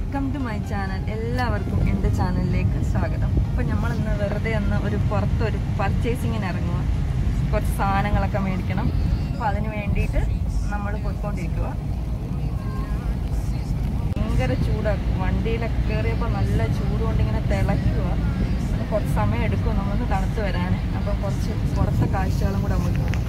Welcome to my channel എല്ലാവർക്കും എൻ്റെ ചാനലിലേക്ക് സ്വാഗതം അപ്പോൾ നമ്മളിന്ന് വെറുതെ ഒന്ന് ഒരു പുറത്തൊരു പർച്ചേസിങ്ങിന് ഇറങ്ങുക കുറച്ച് സാധനങ്ങളൊക്കെ മേടിക്കണം അപ്പോൾ അതിന് വേണ്ടിയിട്ട് നമ്മൾ പോയിക്കൊണ്ടിരിക്കുക ഭയങ്കര ചൂടാണ് വണ്ടിയിലൊക്കെ കയറിയപ്പോൾ നല്ല ചൂട് കൊണ്ട് ഇങ്ങനെ തിളയ്ക്കുക അതിന് കുറച്ച് സമയം എടുക്കും നമ്മളൊന്ന് തണുത്ത് വരാൻ അപ്പോൾ കുറച്ച് പുറത്തെ കാഴ്ചകളും കൂടെ നമുക്ക് കാണാം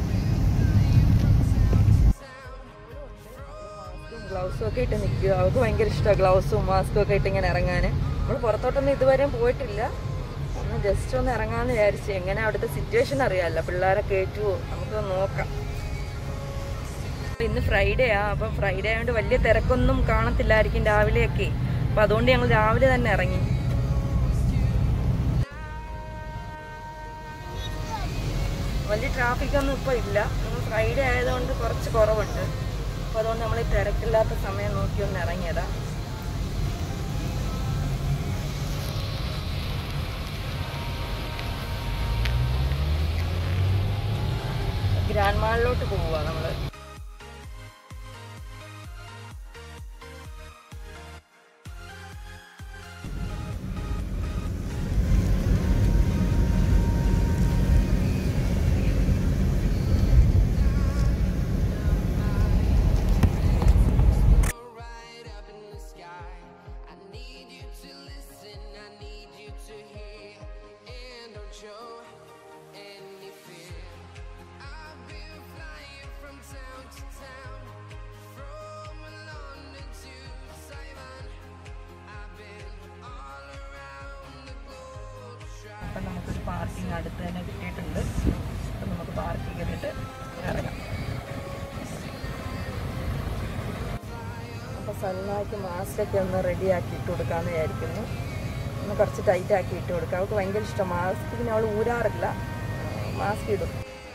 ഗ്ലൗസും ഒക്കെ ഇട്ട് നിൽക്കുക അവൾക്ക് ഭയങ്കര ഇഷ്ടമാണ് ഗ്ലൗസും മാസ്കും ഒക്കെ ഇട്ട് ഇങ്ങനെ ഇറങ്ങാൻ നമ്മൾ പുറത്തോട്ടൊന്നും ഇതുവരെയും പോയിട്ടില്ല ഒന്ന് ജസ്റ്റ് ഒന്ന് ഇറങ്ങാമെന്ന് വിചാരിച്ചു എങ്ങനെ അവിടുത്തെ സിറ്റുവേഷൻ അറിയാമല്ലോ പിള്ളേരെ കയറ്റുമോ നമുക്ക് നോക്കാം ഇന്ന് ഫ്രൈഡേ ആ അപ്പം ഫ്രൈഡേ ആയതുകൊണ്ട് വലിയ തിരക്കൊന്നും കാണത്തില്ലായിരിക്കും രാവിലെയൊക്കെ അപ്പം അതുകൊണ്ട് ഞങ്ങൾ രാവിലെ തന്നെ ഇറങ്ങി വലിയ ട്രാഫിക് ഒന്നും ഇപ്പോൾ ഇല്ല ഫ്രൈഡേ ആയതുകൊണ്ട് കുറച്ച് കുറവുണ്ട് അപ്പോൾ അതുകൊണ്ട് നമ്മൾ തിരക്കില്ലാത്ത സമയം നോക്കി ഒന്ന് ഇറങ്ങിയതാ ഗ്രാൻഡ് മാളിലോട്ട് പോവുക നമ്മൾ right up in the sky. I need you to listen, I need you to hear, and don't show any fear. I've been flying from town to town, from London to Taiwan. I've been all around the globe trying. അപ്പം നമുക്കൊരു parking അടുത്ത് തന്നെ കിട്ടിയിട്ടുണ്ട് അപ്പം നമുക്ക് park ചെയ്തിട്ട് ഇറങ്ങാം അപ്പോൾ സൽമാക്ക് മാസ്കൊക്കെ ഒന്ന് റെഡിയാക്കി ഇട്ട് കൊടുക്കാമെന്ന് വിചാരിക്കുന്നു ഒന്ന് കുറച്ച് ടൈറ്റ് ആക്കി ഇട്ട് കൊടുക്കാം അവൾക്ക് ഭയങ്കര ഇഷ്ടം മാസ്ക് പിന്നെ അവൾ ഊരാറില്ല മാസ്ക് ഇടും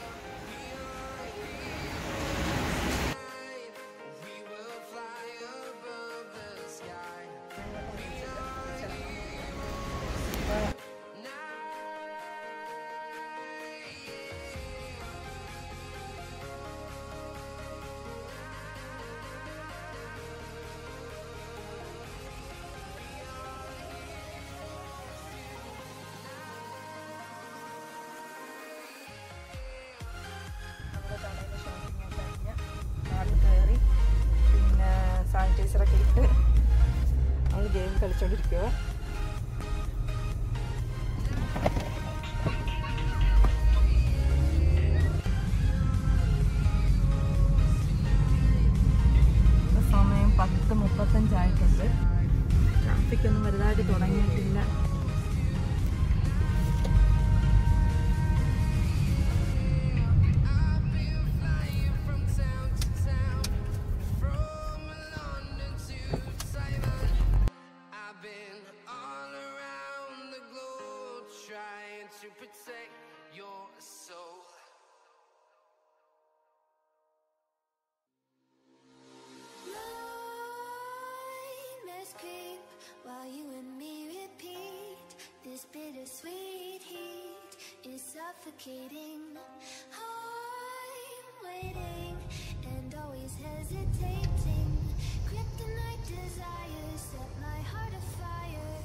We will fly above the sky. നമ്മുടെ കടയിൽ ഷോപ്പിംഗ് ഒക്കെ കഴിഞ്ഞ് കാറിൽ കയറി പിന്നെ സാനിറ്റൈസറൊക്കെ ഇട്ട് നമ്മൾ ഗെയിം കളിച്ചോണ്ടിരിക്കുക സമയം പത്ത് മുപ്പത്തഞ്ചായിട്ടുണ്ട് ട്രാഫിക് ഒന്നും വലുതായിട്ട് തുടങ്ങിയിട്ടില്ല I've been flying from town to town, from London to Taiwan. I've been all around the globe trying to protect your soul. Nightmares creep while you and me repeat. This bittersweet heat is suffocating. I'm waiting and always hesitating. Kryptonite desires set my heart afire.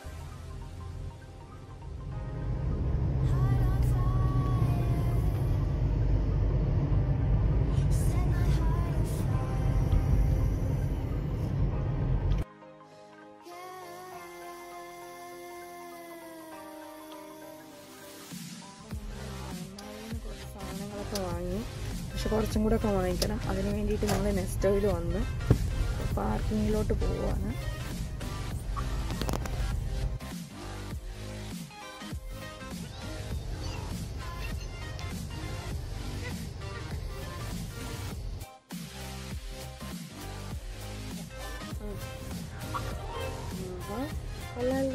Heart on fire. Set my heart afire. കുറച്ച് സാധനങ്ങളൊക്കെ വാങ്ങി പക്ഷെ കുറച്ചും കൂടെ ഒക്കെ വാങ്ങിക്കണം അതിന് വേണ്ടിയിട്ട് ഞങ്ങൾ നെസ്റ്റോയിൽ വന്ന് പാർക്കിങ്ങിലോട്ട് പോവുകയാണ് അല്ല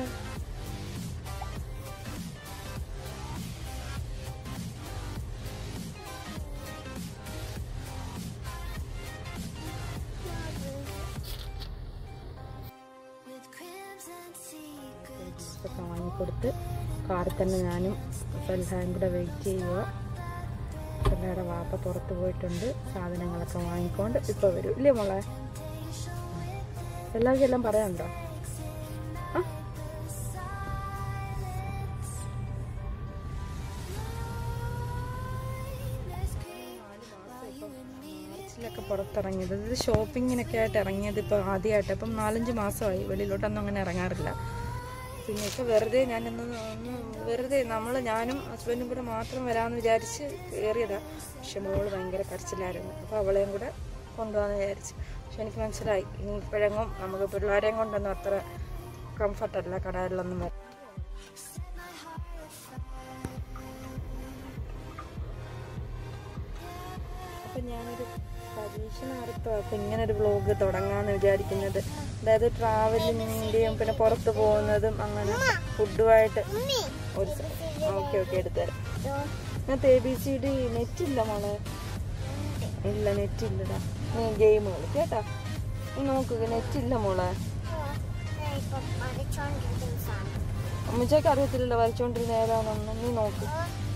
With cribs and secrets. ഒക്കെ വാങ്ങിക്കൊടുത്ത് കാറിൽ തന്നെ ഞാനും സൽഹായും കൂടെ വെയിറ്റ് ചെയ്യുക സൽഹയുടെ വാപ്പ പുറത്ത് പോയിട്ടുണ്ട് സാധനങ്ങളൊക്കെ വാങ്ങിക്കൊണ്ട് ഇപ്പോൾ വരും ഇല്ലേ മോളെ എല്ലാവർക്കും എല്ലാം പറയാനുണ്ടോ ആ? മാർച്ചിലൊക്കെ പുറത്തിറങ്ങിയത് ഇത് ഷോപ്പിങ്ങിനൊക്കെ ആയിട്ട് ഇറങ്ങിയത് ഇപ്പോൾ ആദ്യമായിട്ട് ഇപ്പം നാലഞ്ച് മാസമായി വെളിയിലോട്ടൊന്നും അങ്ങനെ ഇറങ്ങാറില്ല പിന്നെ ഇപ്പോൾ വെറുതെ ഞാനിന്ന് ഒന്ന് വെറുതെ നമ്മൾ ഞാനും ഹസ്ബൻഡും കൂടെ മാത്രം വരാമെന്ന് വിചാരിച്ച് കയറിയതാണ് പക്ഷെ മോള് ഭയങ്കര കരച്ചിലായിരുന്നു അപ്പോൾ അവളെയും കൂടെ കൊണ്ടുപോകാമെന്ന് വിചാരിച്ചു പക്ഷെ എനിക്ക് മനസ്സിലായി ഇനി ഇപ്പോഴെങ്ങും നമുക്ക് പിള്ളേരെയും കൊണ്ടൊന്നും അത്ര കംഫർട്ടല്ല കടകളിലൊന്നും വരാൻ അപ്പം ഞാനൊരു പരീക്ഷണാർത്ഥം അപ്പം ഇങ്ങനെ ഒരു വ്ളോഗ് തുടങ്ങാമെന്ന് വിചാരിക്കുന്നത് അതായത് ട്രാവലിങ്ങിൻ്റെയും പിന്നെ പുറത്ത് പോകുന്നതും അങ്ങനെ ഫുഡുമായിട്ട് ഒരു ഓക്കെ ഓക്കെ എടുത്തുതരാം ഞാൻ എ ബി സി ഡി നെറ്റില്ല മോളെ ഇല്ല നെറ്റില്ലടാ നീ ഗെയിം കളി കേട്ടാ നീ നോക്കുക നെറ്റില്ല മോളെ അമ്മച്ചേക്ക് അറിയത്തില്ലല്ലോ വരച്ചോണ്ടിരുന്ന ഏതാണെന്ന് നീ നോക്ക്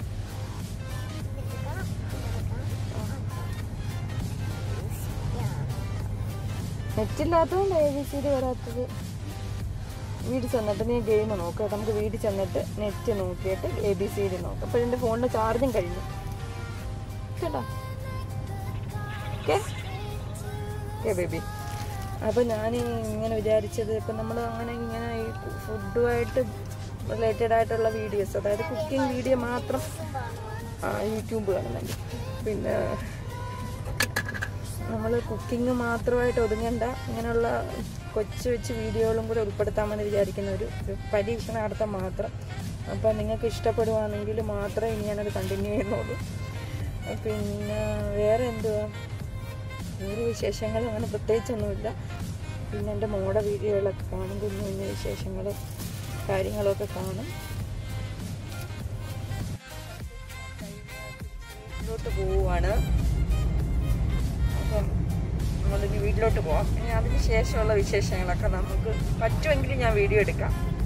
നെറ്റില്ലാത്തതുകൊണ്ട് എ ബി സി ഡി വരാത്തത് വീട്ടിൽ ചെന്നിട്ട് നീ ഗെയിം നോക്കുക നമുക്ക് വീട്ടിൽ ചെന്നിട്ട് നെറ്റ് നോക്കിയിട്ട് എ ബി സി ഡി നോക്കാം അപ്പോൾ എൻ്റെ ഫോണിൻ്റെ ചാർജും കഴിഞ്ഞു കേട്ടോ ഓക്കെ ഓക്കെ ബേബി അപ്പോൾ ഞാൻ ഇങ്ങനെ വിചാരിച്ചത് ഇപ്പം നമ്മൾ അങ്ങനെ ഇങ്ങനെ ഈ ഫുഡുമായിട്ട് റിലേറ്റഡ് ആയിട്ടുള്ള വീഡിയോസ് അതായത് കുക്കിംഗ് വീഡിയോ മാത്രം ആ, യൂട്യൂബ് കാണുന്നുണ്ട് പിന്നെ നമ്മൾ കുക്കിംഗ് മാത്രമായിട്ട് ഒതുങ്ങണ്ട ഇങ്ങനെയുള്ള കൊച്ചു കൊച്ചു വീഡിയോകളും കൂടെ ഉൾപ്പെടുത്താമെന്ന് വിചാരിക്കുന്ന ഒരു ഒരു പരീക്ഷണാർത്ഥം മാത്രം അപ്പോൾ നിങ്ങൾക്ക് ഇഷ്ടപ്പെടുവാണെങ്കിൽ മാത്രമേ ഇനി ഞാനത് കണ്ടിന്യൂ ചെയ്യുന്നുള്ളൂ പിന്നെ വേറെ എന്തുവാ വേറെ വിശേഷങ്ങൾ അങ്ങനെ പ്രത്യേകിച്ചൊന്നുമില്ല പിന്നെ എൻ്റെ മോടെ വീഡിയോകളൊക്കെ കാണും കുഞ്ഞു കുഞ്ഞു വിശേഷങ്ങൾ കാര്യങ്ങളൊക്കെ കാണും വീട്ടിലോട്ട് പോവുകയാണ് അപ്പം നമ്മളിനി വീട്ടിലോട്ട് പോവാം ഇനി അതിന് ശേഷമുള്ള വിശേഷങ്ങളൊക്കെ നമുക്ക് പറ്റുമെങ്കിൽ ഞാൻ വീഡിയോ എടുക്കാം